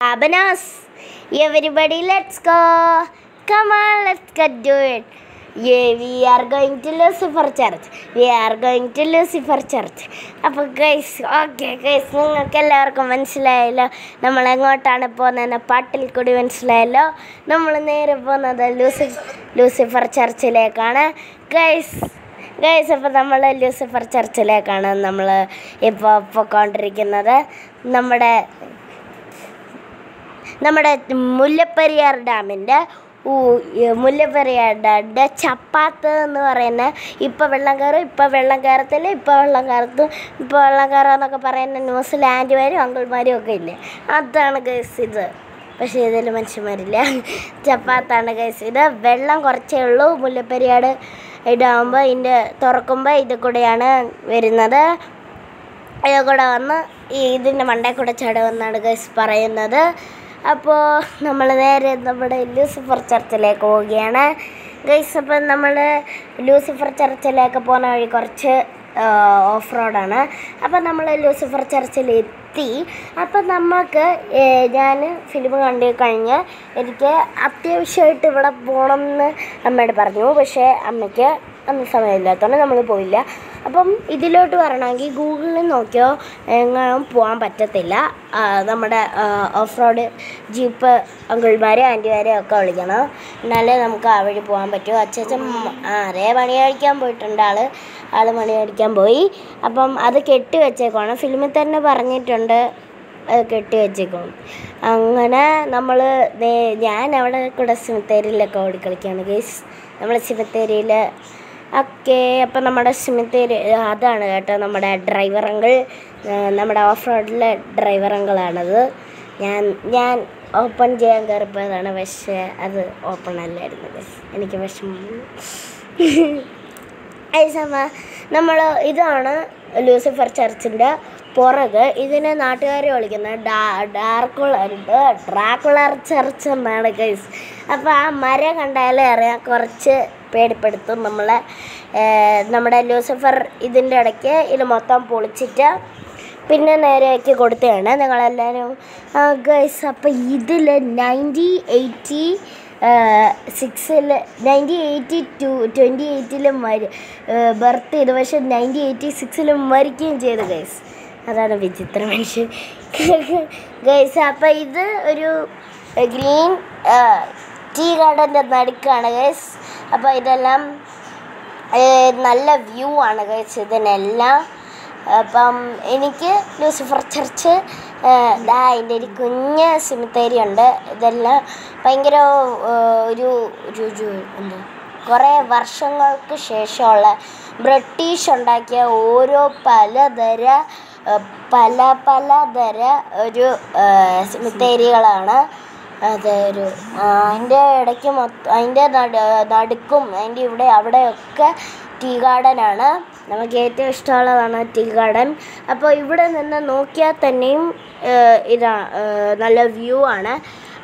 Abanos. Everybody, let's go. Come on, let's get do it. Yeah, we are going to Lucifer Church. We are going to Lucifer Church. അപ്പോൾ guys okay guys നിങ്ങൾക്ക് എല്ലാവർക്കും മനസ്സിലായല്ലോ നമ്മൾ എങ്ങോട്ടാണ് പോകുന്നതെന്ന് പാട്ടിൽ കൂടി മനസ്സിലായല്ലോ നമ്മൾ നേരെ പോകുന്നത് ലൂസി ലൂസിഫർ ചർച്ചിലേക്കാണ് ഗൈസ് ഗൈസ് അപ്പോൾ നമ്മൾ ലൂസിഫർ ചർച്ചിലേക്കാണ് നമ്മൾ ഇപ്പോൾ പോയിക്കൊണ്ടിരിക്കുന്നത് നമ്മുടെ നമ്മുടെ മുല്ലപ്പെരിയാർ ഡാമിൻ്റെ ഊ- ഈ മുല്ലപ്പെരിയാർ ഡാമിൻ്റെ ചപ്പാത്ത് എന്ന് പറയുന്ന ഇപ്പോൾ വെള്ളം കയറും ഇപ്പോൾ വെള്ളം കയറത്തില്ല ഇപ്പോൾ വെള്ളം കയറത്തും ഇപ്പോൾ വെള്ളം കയറുമെന്നൊക്കെ പറയുന്ന ന്യൂസിൽ ആൻറ്റിമാരും അങ്കിൾമാരും ഒക്കെ ഇല്ലേ അതാണ് ഗൈസ് ഇത് പക്ഷേ ഇതിൽ മനുഷ്യന്മാരില്ല ചപ്പാത്താണ് ഗൈസ് ഇത് വെള്ളം കുറച്ചേ ഉള്ളൂ മുല്ലപ്പെരിയാട് ഇതാകുമ്പോൾ ഇതിൻ്റെ തുറക്കുമ്പോൾ ഇത് കൂടെയാണ് വരുന്നത് ഇത് കൂടെ വന്ന് ഈ ഇതിൻ്റെ മണ്ടയിൽ കൂടെ ചടവെന്നാണ് ഗൈസ് പറയുന്നത് അപ്പോൾ നമ്മൾ നേരെ നമ്മുടെ ലൂസിഫർ ചർച്ചിലേക്ക് പോവുകയാണ് ഗൈസ് അപ്പം നമ്മൾ ലൂസിഫർ ചർച്ചിലേക്ക് പോകുന്ന വഴി കുറച്ച് ഓഫ് റോഡാണ് അപ്പം നമ്മൾ ലൂസിഫർ ചർച്ചിൽ എത്തി അപ്പം നമുക്ക് ഞാൻ ഫിലിം കണ്ടു കഴിഞ്ഞ് എനിക്ക് അത്യാവശ്യമായിട്ട് ഇവിടെ പോകണം എന്ന് അമ്മയോട് പറഞ്ഞു പക്ഷേ അമ്മയ്ക്ക് അന്ന് സമയമില്ലാത്തതുകൊണ്ട് നമ്മൾ പോയില്ല അപ്പം ഇതിലോട്ട് വരണമെങ്കിൽ ഗൂഗിളിൽ നോക്കിയോ എങ്ങും പോകാൻ പറ്റത്തില്ല ആ, നമ്മുടെ ഓഫ് റോഡ് ജീപ്പ് അങ്കിൾമാരെ ആൻറ്റിമാരെ ഒക്കെ വിളിക്കണം എന്നാലേ നമുക്ക് ആ വഴി പോകാൻ പറ്റൂ അച്ഛൻ ആരേ മണി കഴിക്കാൻ പോയിട്ടുണ്ട് ആള് ആൾ മണി കഴിക്കാൻ പോയി അപ്പം അത് കെട്ടി വെച്ചേക്കുവാണ് ഫിലിമിൽ തന്നെ പറഞ്ഞിട്ടുണ്ട് അത് കെട്ടി വെച്ചേക്കും അങ്ങനെ നമ്മൾ ഞാൻ അവിടെ കൂടെ സിമിത്തേരിയിലൊക്കെ ഓടിക്കളിക്കുകയാണ് ഗേസ് നമ്മൾ സിമിത്തേരിയിൽ ഓക്കെ അപ്പം നമ്മുടെ സിമിത്തേരി അതാണ് കേട്ടോ നമ്മുടെ ഡ്രൈവർ അങ്കിൾ നമ്മുടെ ഓഫ് റോഡിലെ ഡ്രൈവർ അങ്കിളാണത് ഞാൻ ഞാൻ ഓപ്പൺ ചെയ്യാൻ കയറിപ്പോയതാണ് പക്ഷേ അത് ഓപ്പൺ അല്ലായിരുന്നു ഗൈസ് എനിക്ക് വിഷമം ഐസമ്മ നമ്മൾ ഇതാണ് ലൂസിഫർ ചർച്ചിൻ്റെ പുറക് ഇതിനെ നാട്ടുകാർ വിളിക്കുന്നത് ഡാ ഡാർക്കുളർ ഡ്രാക്കുളർ ചർച്ച് എന്നാണ് ഗൈസ് അപ്പോൾ ആ മരം കണ്ടാലേ അറിയാം കുറച്ച് പേടിപ്പെടുത്തും നമ്മളെ ഏർ, നമ്മുടെ ലൂസിഫർ ഇതിൻ്റെ ഇടയ്ക്ക് ഇത് മൊത്തം പൊളിച്ചിട്ട് പിന്നെ നേരെയാക്കി കൊടുത്തതാണ് നിങ്ങളെല്ലാവരും ഗൈസ് അപ്പോൾ ഇതിൽ നയൻറ്റി എയ്റ്റി സിക്സിൽ നയൻറ്റി എയ്റ്റി ടു ട്വൻറ്റി എയ്റ്റിലും മരി ബർത്ത് ചെയ്തു പക്ഷെ നയൻറ്റി എയ്റ്റി സിക്സിലും മരിക്കുകയും ചെയ്തു ഗൈസ് അതാണ് വിചിത്ര മനുഷ്യൻ ഗൈസ് അപ്പോൾ ഇത് ഒരു ഗ്രീൻ ടീ ഗാർഡൻ്റെ നടുക്കാണ് ഗൈസ് അപ്പോൾ ഇതെല്ലാം ഏർ, നല്ല വ്യൂ ആണ് ഗൈസ് ഇതിനെല്ലാം അപ്പം എനിക്ക് ലൂസിഫർ ചർച്ച് ഏർ, ദാ അതിൻ്റെ ഒരു കുഞ്ഞ് സിമിത്തേരി ഉണ്ട് ഇതെല്ലാം ഭയങ്കര ഏർ, ഒരു ഒരു ഒരു എന്താ കുറേ വർഷങ്ങൾക്ക് ശേഷമുള്ള ബ്രിട്ടീഷ് ഉണ്ടാക്കിയ ഓരോ പലതര ഏർ, പല പലതര ഒരു ഏർ, സിമിത്തേരികളാണ് അതൊരു അതിൻ്റെ ഇടയ്ക്ക് മൊത്തം അതിൻ്റെ നട നടുക്കും അതിൻ്റെ ഇവിടെ അവിടെയൊക്കെ ടീ ഗാർഡനാണ് നമുക്ക് ഏറ്റവും ഇഷ്ടമുള്ളതാണ് ടീ ഗാർഡൻ അപ്പോൾ ഇവിടെ നിന്ന് നോക്കിയാൽ തന്നെയും ഏഹ്, ഇതാ ഏഹ്, നല്ല വ്യൂ ആണ്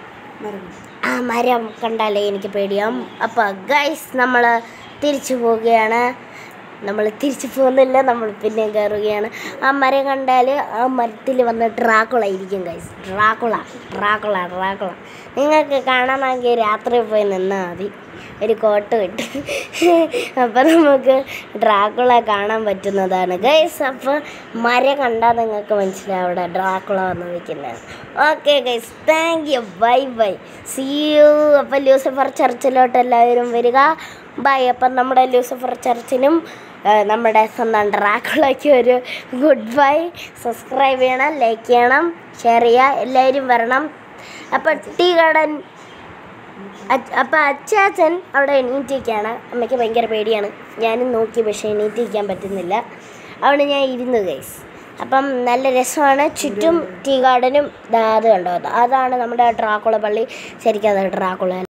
ആ മരം കണ്ടാലേ എനിക്ക് പേടിയാവും അപ്പോൾ ഗൈസ് നമ്മൾ തിരിച്ചു പോവുകയാണ് നമ്മൾ തിരിച്ചു പോകുന്നില്ല നമ്മൾ പിന്നെയും കയറുകയാണ് ആ മരം കണ്ടാൽ ആ മരത്തിൽ വന്ന് ഡ്രാക്കുള ഇരിക്കും ഗൈസ് ഡ്രാക്കുള ഡ്രാക്കുള ഡ്രാക്കുള നിങ്ങൾക്ക് കാണണമെങ്കിൽ രാത്രി പോയി നിന്നാൽ മതി ഒരു കോട്ട് കിട്ടും അപ്പം നമുക്ക് ഡ്രാക്കുള കാണാൻ പറ്റുന്നതാണ് ഗൈസ് അപ്പോൾ മരം കണ്ടാൽ നിങ്ങൾക്ക് മനസ്സിലാവും അവിടെ ഡ്രാക്കുള വന്ന് നിൽക്കുന്നത് okay guys thank you bye bye see you അപ്പം ലൂസിഫർ ചർച്ചിലോട്ട് എല്ലാവരും വരിക ബൈ അപ്പം നമ്മുടെ ലൂസിഫർ ചർച്ചിനും ആ, നമ്മുടെ സ്വന്തം ഡ്രാക്കുളയ്ക്ക് ഒരു ഗുഡ് ബൈ സബ്സ്ക്രൈബ് ചെയ്യണം ലൈക്ക് ചെയ്യണം ഷെയർ ചെയ്യുക എല്ലാവരും വരണം അപ്പം ടീ ഗാർഡൻ അച്ഛ- അപ്പം അച്ചാച്ചൻ അവിടെ എണീറ്റിരിക്കുകയാണ് അമ്മയ്ക്ക് ഭയങ്കര പേടിയാണ് ഞാനും നോക്കി പക്ഷേ എണീറ്റിരിക്കാൻ പറ്റുന്നില്ല അവിടെ ഞാൻ ഇരുന്നു ഗൈസ് അപ്പം നല്ല രസമാണ് ചുറ്റും ടീ ഗാർഡനും ദാ അത് കണ്ടോ അതാണ് നമ്മുടെ ഡ്രാക്കുള പള്ളി ശരിക്കും അത് ഡ്രാക്കുള